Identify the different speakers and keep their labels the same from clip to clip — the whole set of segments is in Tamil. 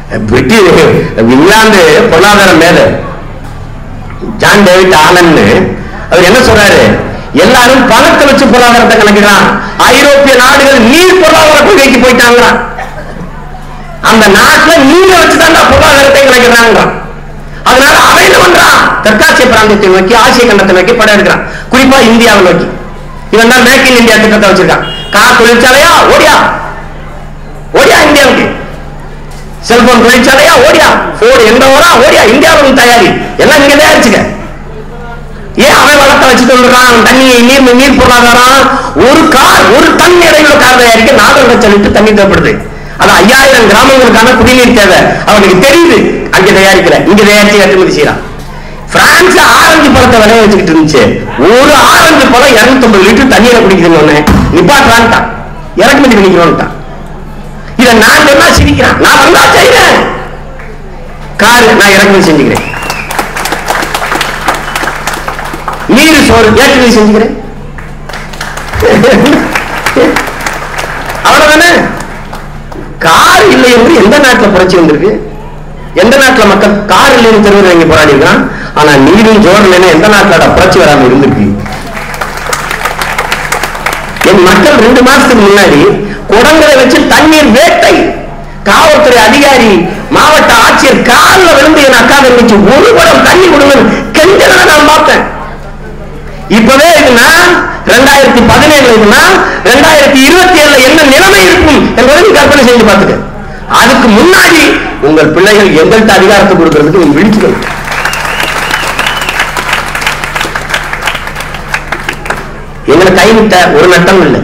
Speaker 1: பிரிட்டிஷ் இங்கிலாந்து பொருளாதார மேதை ஜான் டேவிட் ஆலன்னு அவர் என்ன சொல்றாரு எல்லாரும் பணத்தை வச்சு பொருளாதாரத்தை கணக்கிடுறான் ஐரோப்பிய நாடுகள் நீர் பொருளாதார கொள்கைக்கு போயிட்டாங்களாம் அந்த நாட்டுல நீரை வச்சு தான் பொருளாதாரத்தை கணக்கிடுறாங்க அதனால அவன் என்ன பண்றான் தெற்காசிய பிராந்தியத்தை நோக்கி ஆசிய கண்டத்தை நோக்கி படம் எடுக்கிறான் குறிப்பா இந்தியாவை நோக்கி இவன் தான் மேக் இன் இந்தியா திட்டத்தை வச்சிருக்கான் கார் தொழிற்சாலையா ஓடியா ஓடியா இந்தியாவுக்கு செல்போன் தொழிற்சாலையா ஓடியா போர்டு எந்த ஊரா ஓடியா இந்தியாவில் தயாரி எல்லாம் இங்க தயாரிச்சுக்க ஏன் அவன் வளத்தை வச்சுட்டு வந்துடுறான் தண்ணி நீர் நீர் பொருளாதாரம் ஒரு கார் ஒரு டன் எடையுள்ள கார் தயாரிக்க நாலு லட்சம் லிட்டர் தண்ணி தேவைப்படுது அது ஐயாயிரம் கிராமங்களுக்கான குடிநீர் தேவை அவனுக்கு தெரியுது அங்க தயாரிக்கல இங்க தயாரிச்சு ஏற்றுமதி செய்யறான் பிரான்ஸ் ஆரஞ்சு பழத்தை விளைய வச்சுக்கிட்டு இருந்துச்சு ஒரு ஆரஞ்சு பழம் இருநூத்தி லிட்டர் தண்ணியில குடிக்குதுன்னு ஒண்ணு நிப்பாட்டான்ட்டான் இறக்குமதி பண்ணிக்கிறோன்ட்டான் இதை நான் சொன்னா சிரிக்கிறான் நான் வந்தா செய்றேன் காரு நான் இறக்குமதி செஞ்சுக்கிறேன் நீர் சோறு ஏற்றுமதி செஞ்சுக்கிறேன் அவ்வளவுதானே கார் இல்லை என்று எந்த நாட்டுல புரட்சி வந்திருக்கு எந்த நாட்டுல மக்கள் கார் இல்லைன்னு தெருவில் இறங்கி போராடி இருக்கான் ஆனா நீரும் ஜோர் இல்லைன்னு எந்த நாட்டுல புரட்சி வராம இருந்திருக்கு என் மக்கள் ரெண்டு மாசத்துக்கு முன்னாடி குடங்களை வச்சு தண்ணீர் வேட்டை காவல்துறை அதிகாரி மாவட்ட ஆட்சியர் காலில் விழுந்து என் அக்கா தங்கச்சி ஒரு குடம் தண்ணி கொடுங்கன்னு கெஞ்சதை நான் பார்த்தேன் இப்பவே இதுனா ரெண்டாயிரத்தி பதினேழுல இதுனா ரெண்டாயிரத்தி இருபத்தி ஏழுல என்ன நிலைமை இருக்கும் என்பதை நீ கற்பனை செஞ்சு பார்த்துக்க அதுக்கு முன்னாடி உங்கள் பிள்ளைகள் எங்கள்கிட்ட அதிகாரத்தை கொடுக்கறதுக்கு நீங்க விழிச்சுக்கணும் எங்களை கைவிட்ட ஒரு நட்டம் இல்லை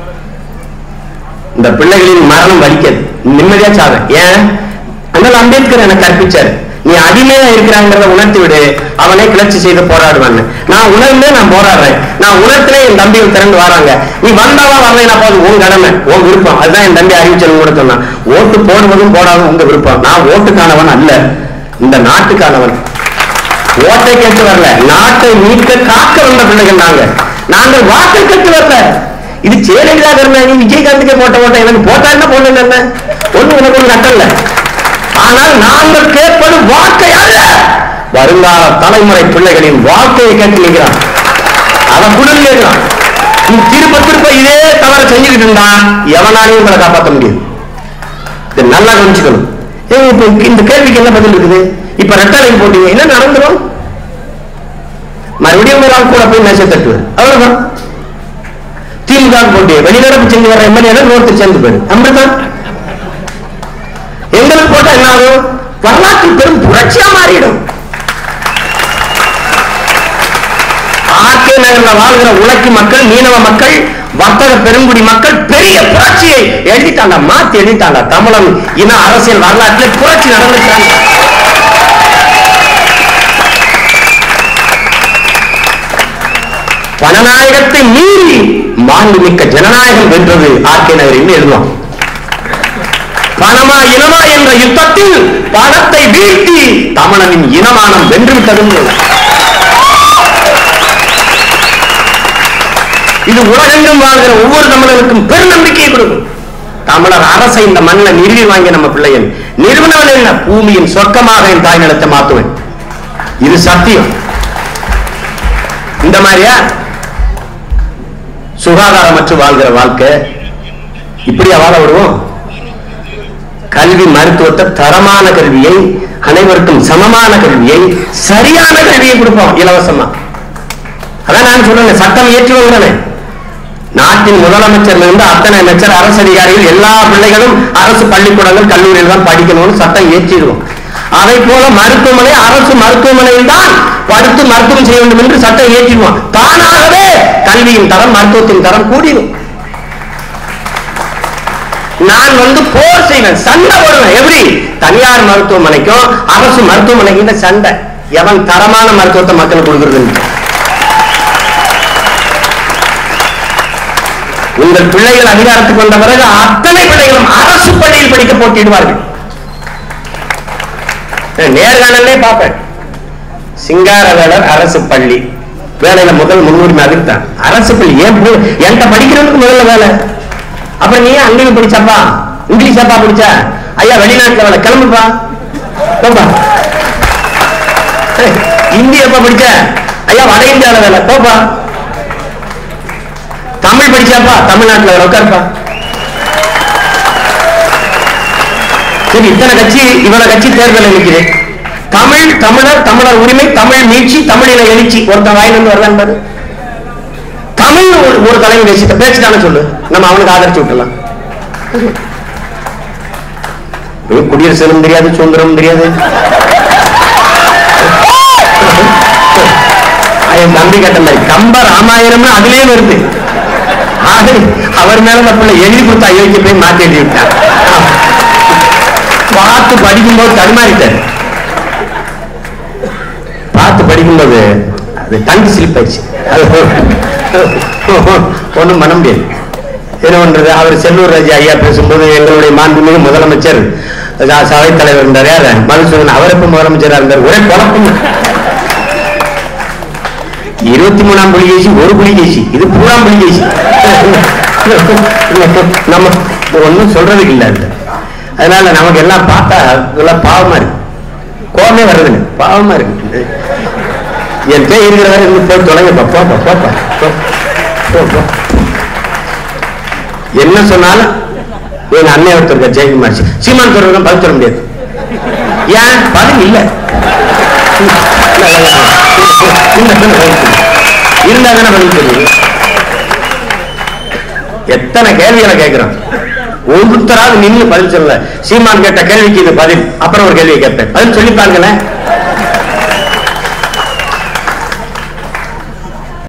Speaker 1: இந்த பிள்ளைகளின் மரணம் வலிக்காது நிம்மதியா சாவே ஏன் அதனால அம்பேத்கர் எனக்கு கற்பிச்சாரு நீ அடிமையா இருக்கிறாங்கிறத உணர்த்தி விடு அவனே கிளர்ச்சி செய்து போராடுவான்னு நான் உணர்ந்தே நான் போராடுறேன் நான் உணர்த்திலே என் தம்பிகள் திறந்து வராங்க நீ வந்தாவா வரலைன்னா போதும் உன் கடமை உன் விருப்பம் அதுதான் என் தம்பி அறிவிச்சல் கூட சொன்னான் ஓட்டு போடுவதும் போடாதும் உங்க விருப்பம் நான் ஓட்டுக்கானவன் அல்ல இந்த நாட்டுக்கானவன் ஓட்டை கேட்டு வரல நாட்டை மீட்க காக்க வந்த பிள்ளைகள் நாங்க நாங்கள் வாக்கை கேட்டு வரல இது ஜெயலலிதா கருணாநிதி விஜயகாந்துக்கு போட்ட ஓட்டை எனக்கு போட்டா என்ன போடல என்ன ஒண்ணு உனக்கு ஒண்ணு நட்டல்ல ஆனால் நாங்கள் கேட்பது வாக்கை அல்ல வருங்கால தலைமுறை பிள்ளைகளின் வாழ்க்கையை கேட்டு நிற்கிறான் அவன் குளிர் கேட்கிறான் நீ திருப்ப திருப்ப இதே தவற செஞ்சுக்கிட்டு இருந்தா எவனாலையும் உங்களை காப்பாற்ற முடியும் இதை நல்லா கவனிச்சுக்கணும் ஏய், இப்ப இந்த கேள்விக்கு என்ன பதில் இருக்குது இப்ப ரெட்டாலைக்கு போட்டீங்க என்ன நடந்துரும் மறுபடியும் ஒரு ஆள் கூட போய் மேசை தட்டுவார் அவ்வளவுதான் திமுக போட்டி வெளிநடப்பு செஞ்சு வர எம்எல்ஏ இன்னொருத்தர் சேர்ந்து போயிரு அப்படிதான் எங்களுக்கு போட்டா என்ன ஆகும் வரலாற்று பெரும் புரட்சியா மாறிடும் ஆர்கே நகர்ல வாழ்கிற உழைக்கு மக்கள் மீனவ மக்கள் வர்த்தக பெருங்குடி மக்கள் பெரிய புரட்சியை எழுதிட்டாங்க மாத்தி எழுதிட்டாங்க தமிழன் இன அரசியல் வரலாற்றில் புரட்சி நடந்துட்டாங்க பணநாயகத்தை மீறி மாண்புமிக்க ஜனநாயகம் வென்றது ஆர்கே நகரில் எழுதுவான் பணமா இனமா என்ற யுத்தத்தில் பணத்தை வீழ்த்தி தமிழனின் இனமானம் வென்றுவிட்டது இது உலகெங்கும் வாழ்கிற ஒவ்வொரு தமிழருக்கும் பெருநம்பிக்கையை கொடுக்கும் தமிழர் அரசை இந்த மண்ணை நிறுவி வாங்கிய நம்ம பிள்ளைகள் நிறுவனவன் என்ன பூமியின் சொர்க்கமாக என் தாய் நிலத்தை மாத்துவேன் இது சத்தியம் இந்த மாதிரியா சுகாதாரமற்று வாழ்கிற வாழ்க்கை இப்படியா வாழ விடுவோம் கல்வி மருத்துவத்தை தரமான கல்வியை அனைவருக்கும் சமமான கல்வியை சரியான கல்வியை கொடுப்போம் இலவசமா அதான் நான் சொல்றேன் சட்டம் ஏற்றுவதானே நாட்டின் முதலமைச்சர் இருந்து அத்தனை அமைச்சர் அரசு அதிகாரிகள் எல்லா பிள்ளைகளும் அரசு பள்ளிக்கூடங்கள் கல்லூரியில் தான் படிக்கணும்னு சட்டம் ஏற்றிடுவோம் அதை போல மருத்துவமனை அரசு மருத்துவமனையில் தான் படுத்து மருத்துவம் செய்ய வேண்டும் என்று சட்டம் ஏற்றிடுவோம் தானாகவே கல்வியின் தரம் மருத்துவத்தின் தரம் கூடிடும் நான் வந்து போர் செய்வேன் சண்டை போடுவேன் எப்படி தனியார் மருத்துவமனைக்கும் அரசு மருத்துவமனைக்கும் இந்த சண்டை எவன் தரமான மருத்துவத்தை மக்களுக்கு கொடுக்கிறது உங்கள் பிள்ளைகள் அதிகாரத்துக்கு வந்த பிறகு அத்தனை பிள்ளைகளும் அரசு பள்ளியில் படிக்க போட்டிடுவார்கள் நான் நேர்காணலே பார்ப்பேன் சிங்காரவேலர் அரசு பள்ளி வேலையில முதல் முன்னுரிமை அதுக்கு தான் அரசு பள்ளி ஏன் போ- என்கிட்ட படிக்கிறதுக்கு முதல்ல வேலை அப்புறம் நீ ஏன் அங்கேயும் படிச்சப்பா இங்கிலீஷ் அப்பா படிச்ச ஐயா வெளிநாட்டுல வேலை கிளம்புப்பா போப்பா ஏய், ஹிந்தி எப்ப படிச்ச ஐயா வட இந்தியால வேலை போப்பா தமிழ் படிச்சாப்பா தமிழ்நாட்டுல வேலை உட்காருப்பா சரி இத்தனை கட்சி இவ்வளவு கட்சி தேர்தல் நிற்குது தமிழ் தமிழர் தமிழர் உரிமை தமிழ் மீட்சி தமிழில எழுச்சி ஒருத்தன் வாயிலிருந்து வரலாம் பாரு தமிழ் ஒரு ஒரு தலைவர் பேசிட்ட பேச்சுட்டானே சொல்லு நம்ம அவனுக்கு ஆதரிச்சு விட்டுலாம் குடியரசும் தெரியாது சுதந்திரம் தெரியாது என் தம்பி கேட்ட மாதிரி கம்ப ராமாயணம்னு அதுலயே வருது ஆக, அவர் மேல தப்புல எழுதி கொடுத்தா யோசிக்க போய் மாத்தி எழுதி விட்டார் பார்த்து படிக்கும்போது தடுமாறிட்டார் பார்த்து படிக்கும்போது அது டங்கு ஸ்லிப் ஆயிடுச்சு அது ஒண்ணும் பண்ண முடியாது என்ன பண்றது அவர் செல்லூர் ராஜா ஐயா பேசும்போது எங்களுடைய மாண்புமிகு முதலமைச்சர் ச- சபைத் தலைவர் இருந்தார் யாரு மதுசூதன் அவர் எப்ப முதலமைச்சரா இருந்தார் ஒரே குழப்பம் இருபத்தி மூணாம் புலிகேசி ஒரு புலிகேசி இது பூராம் புலிகேசி நம்ம ஒன்றும் சொல்றதுக்கு இல்ல அது அதனால நமக்கு எல்லாம் பார்த்தா இதெல்லாம் பாவமா இருக்கு கோபமே வர்றதில்லை பாவமா இருக்கு என் பேர் இருக்கிற வரை இருந்து போய் தொலைங்கப்பா போப்பா போப்பா போ. போ, போ. என்ன சொன்னாலும் எங்க அண்ணன் ஒருத்தர் இருக்கார் ஜெயக்குமார் சி- சீமான் சொல்றதும் பதில் சொல்ல முடியாது ஏன் பதில் இல்ல இருந்தா தானே பதில் சொல்லுது எத்தனை கேள்விகளை கேட்கிறோம் ஒருத்தராவது நின்னு பதில் சொல்லல சீமான் கேட்ட கேள்விக்கு இது பதில் அப்புறம் ஒரு கேள்வியை கேட்பேன் பதில் சொல்லிப்பாங்களேன்